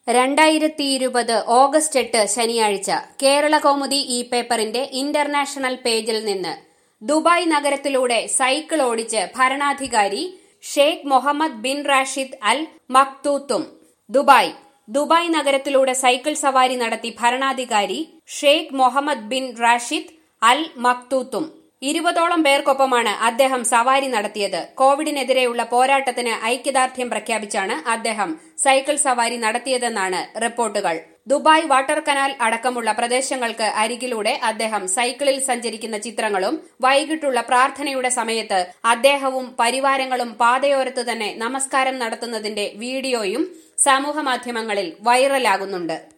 രണ്ടായിരത്തി ഇരുപത് ഓഗസ്റ്റ് എട്ട് ശനിയാഴ്ച കേരള കൗമുദി ഈ പേപ്പറിന്റെ ഇന്റർനാഷണൽ പേജിൽ നിന്ന് ദുബായ് നഗരത്തിലൂടെ സൈക്കിൾ ഓടിച്ച് ഭരണാധികാരി Sheikh Mohammed bin Rashid al Maktoum Dubai Dubai നഗരത്തിലൂടെ സൈക്കിൾ സവാരി നടത്തി ഭരണാധികാരി Sheikh Mohammed bin Rashid al Maktoum ഇരുപതോളം പേർക്കൊപ്പമാണ് അദ്ദേഹം സവാരി നടത്തിയത് കോവിഡിനെതിരെയുള്ള പോരാട്ടത്തിന് ഐക്യദാർഢ്യം പ്രഖ്യാപിച്ചാണ് അദ്ദേഹം സൈക്കിൾ സവാരി നടത്തിയതെന്നാണ് റിപ്പോർട്ടുകൾ ദുബായ് വാട്ടർ കനാൽ അടക്കമുള്ള പ്രദേശങ്ങൾക്ക് അരികിലൂടെ അദ്ദേഹം സൈക്കിളിൽ സഞ്ചരിക്കുന്ന ചിത്രങ്ങളും വൈകിട്ടുള്ള പ്രാർത്ഥനയുടെ സമയത്ത് അദ്ദേഹവും പരിവാരങ്ങളും പാതയോരത്ത് തന്നെ നമസ്കാരം നടത്തുന്നതിന്റെ വീഡിയോയും സമൂഹമാധ്യമങ്ങളിൽ വൈറലാകുന്നുണ്ട്